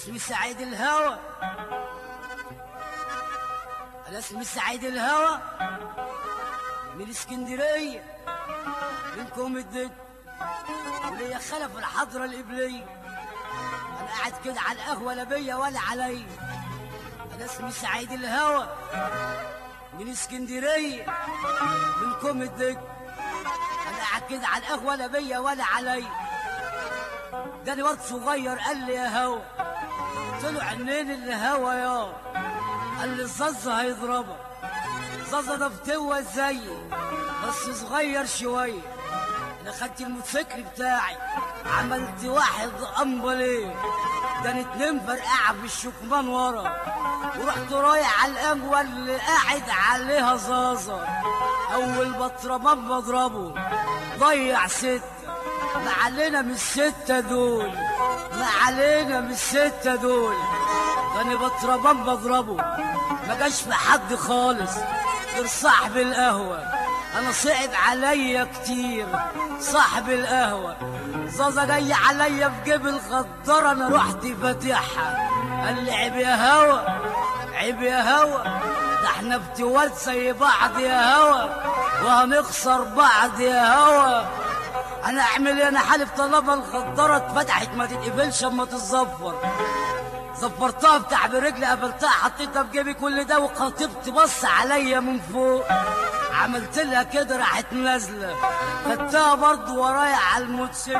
اسمي سعيد الهوى انا اسمي سعيد الهوى من اسكندريه منكم الدد وليا خلف الحضره القبليه انا قاعد كده على القهوه لا بيا ولا عليا انا اسمي سعيد الهوى من اسكندريه منكم الدد انا قاعد كده على القهوه لا بيا ولا عليا جاني واد صغير قال لي يا هوا قلت له عنين الهوا يا قال لي الزازة هيضربك زازة ده فتوة زيي بس صغير شوية انا خدت الموتوسيكل بتاعي عملت واحد امبليه كان اتنين فرقعة في الشكمان ورا ورحت رايح على القهوة اللي قاعد عليها زازة اول بطرمان بضربه ضيع ستة ما علينا من الستة دول ما علينا من الستة دول كان بطربان بضربه ما جاش في حد خالص غير صاحب القهوة انا صعب عليا كتير صاحب القهوة زازا جاي عليا في جيب الخضار انا رحت فاتحها قال لي عيب يا هوا عيب يا هوا ده احنا بتوال زي بعض يا هوا وهنخسر بعض يا هوا انا اعمل ايه انا حالف طالما الخضاره اتفتحت ما تتقفلش اما تتزفر زفرتها بتاع برجلي قفلتها حطيتها في جيبي كل ده وخطيبتي بص عليا من فوق عملت لها كده راحت نازله خدتها برضه ورايا على الموتوسيكل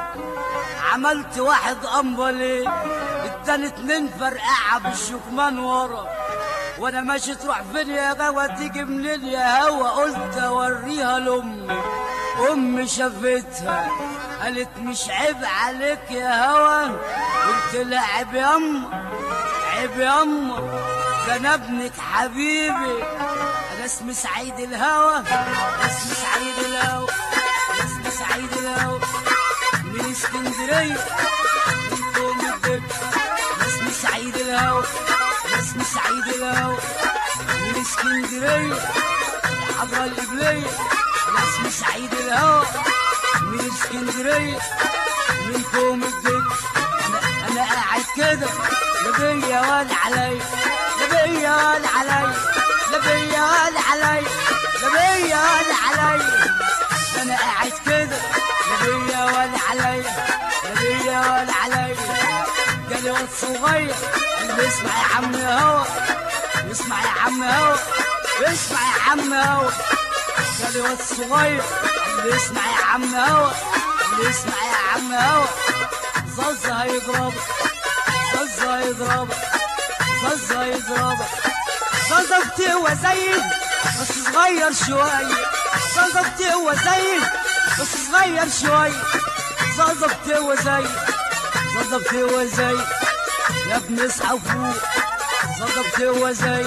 عملت واحد امبلي اداني اتنين فرقعه بالشكمان ورا وانا ماشي تروح فين يا غوا تيجي منين يا هوا قلت اوريها لامي امي شافتها قالت مش عيب عليك يا هوا قلت لها عيب ياما عيب ياما ده انا ابنك حبيبي انا اسمي سعيد الهوى اسمي سعيد الهوى اسمي سعيد الهوى من اسكندريه من كوم الدب اسمي سعيد الهوى اسمي سعيد الهوى من اسكندريه الحضره القبليه انا اسمي سعيد الهوى من اسكندريه من كوم الدب انا انا قاعد كده لا بيا ولا عليا لا بيا ولا عليا لا بيا ولا عليا لا بيا ولا عليا انا قاعد كده لا بيا ولا عليا لا بيا ولا عليا جالي واد صغير قال لي اسمع يا عم هوا اسمع يا عم هوا اسمع يا عم هوا جالي واد صغير قال لي اسمع يا عم هوا قال لي اسمع يا عم هوا زازة هيضربك زازة هيضربك زازة هيضربك زازة بتقوى زيك بس صغير شوية زازة بتقوى زيك بس صغير شوية زازة بتقوى زيك زازة بتقوى زيك يا ابن اصحى فوق زازة بتقوى زيك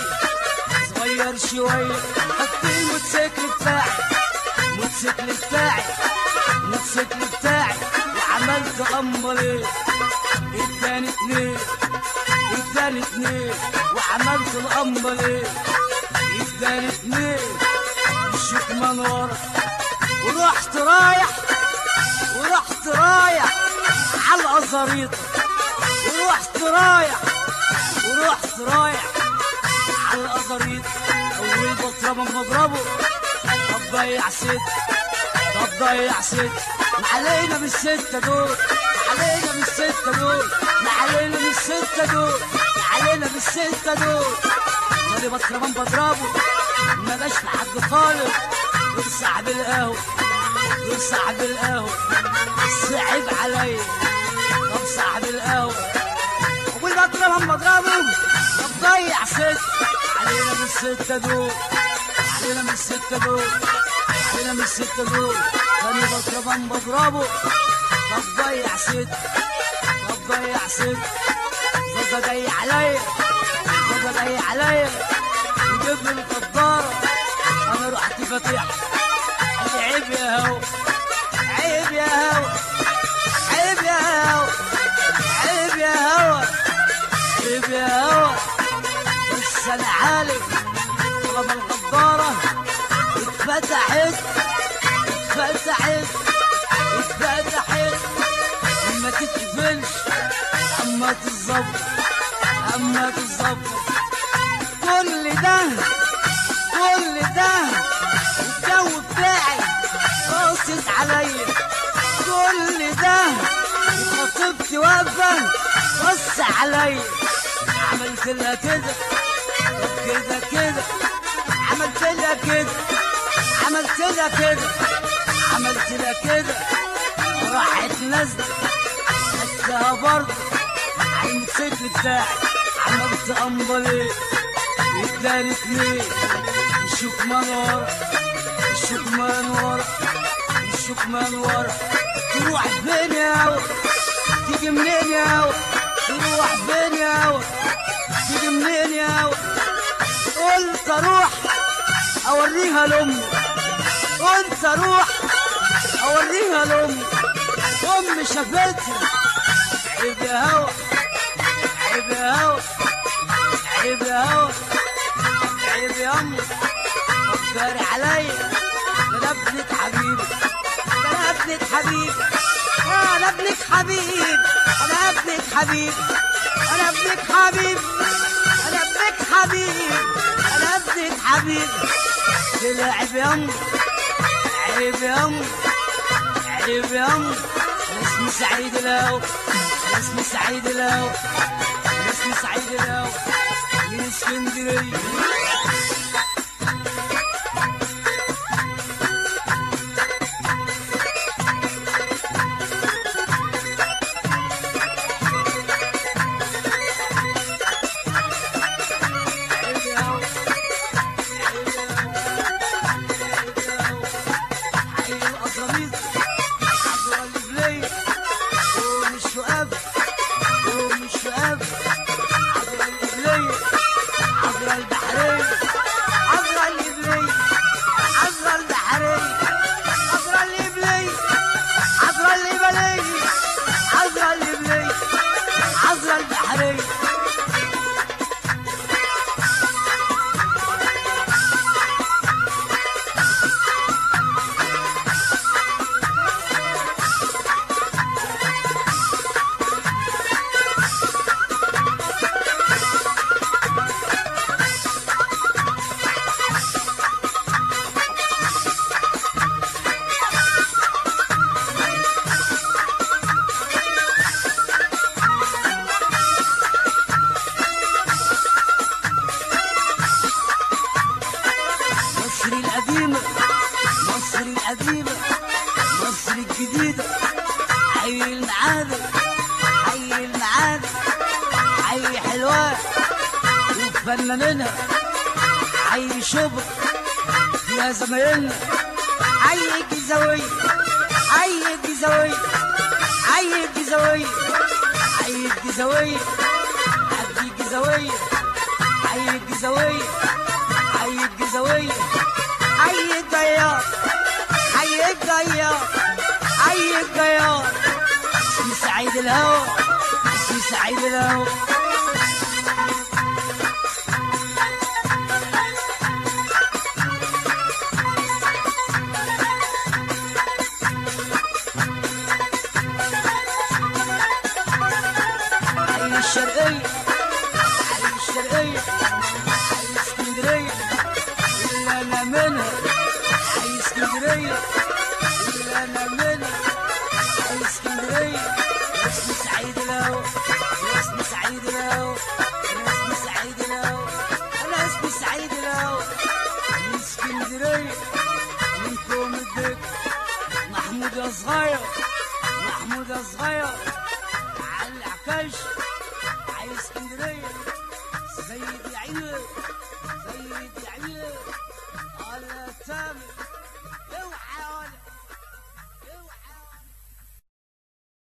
صغير شوية خدت الموتوسيكل بتاعي الموتوسيكل بتاعي الموتوسيكل بتاعي وعملت امبليه اداني اتنين اداني اتنين وعملت الامبليه اداني اتنين الشوك من ورا ورحت رايح ورحت رايح على الازاريطه ورحت رايح ورحت رايح على الازاريطه اول بضربه بضربه طب ضيع ست طب ضيع ست ما علينا من الستة دول ما علينا من الستة دول ما علينا من الستة دول ما علينا من الستة دول مالي بضربان بضربه ما جاش لحد خالص غير صاحب القهوة غير صاحب القهوة صعب عليا طب صاحب القهوة أقول بضربان بضربه طب ضيع ست علينا من الستة دول علينا من الستة دول علينا من الستة دول تاني بضربان بضربه طب ضيع ست طب ضيع ست زازا جاي عليا زازا جاي عليا يجيب لي القدارة أنا رحت فاتح قال لي عيب يا هوا عيب يا هوا عيب يا هوا عيب يا هوا عيب يا هوا بس أنا عالم طلب القدارة اتفتحت اتفتحت اتفتحت ما تتقفلش اما تتظبط مصفر كل ده كل ده الجو بتاعي قاصد عليا كل ده وخطيبتي واقفة بص عليا عملت لها كده طب كده كده عملت لها كده عملت لها كده عملت لها كده راحت نازلة خدتها برضه على الموتوسيكل بتاعي عملت امبلي اداني ليه الشكمان ورا الشكمان ورا الشكمان ورا تروح فين يا هوا تيجي منين يا هوا تروح فين يا هوا تيجي منين يا هوا قلت اروح اوريها لامي قلت اروح اوريها لامي امي شافتها عيب يا هوا عيب يا هوا عيب يا هوا عيب يا امي فكري عليا ده انا ابنك حبيبي ده انا ابنك حبيبي آه، انا ابنك حبيب انا ابنك حبيب انا ابنك حبيب انا ابنك حبيب انا ابنك حبيب تلعب يا امي عيب يا امي عيب يا امي انا اسمي سعيد الاو انا اسمي سعيد الاو انا اسمي سعيد الاو من اسكندريه عيب يا أمي. عيب يا أمي. عيب يا أمي. حي القصاميط عبر البلية ومش وقف ومش وقف عبر البلية عبر البحرية عبر الإبلية عبر البحرية عبر الإبلية عبر الإبلية عبر الإبلية عبر البحرية مصر القديمة مصر القديمة مصر الجديدة حي المعادن حي المعادن حي حلوان وفنانينها حي شبر فيها زمايلنا حي الجزاوية حي الجزاوية حي الجزاوية حي الجزاوية حي الجزاوية حي الجزاوية حي الجزاوية حي الديار حي الديار حي الديار اسمي سعيد الهوى اسمي سعيد الهوى حي الشرقية حي الشرقية حي اسكندرية اللي أنا منها حي اسكندرية اللي أنا منها حي اسكندرية اسمي سعيد الهوى أنا اسمي سعيد الهوى أنا اسمي سعيد الهوى أنا اسمي سعيد الهوى من اسكندرية من كوم الدك محمود يا صغير محمود يا صغير على العكاش حي اسكندرية سيد يعير سيد يعير على تامر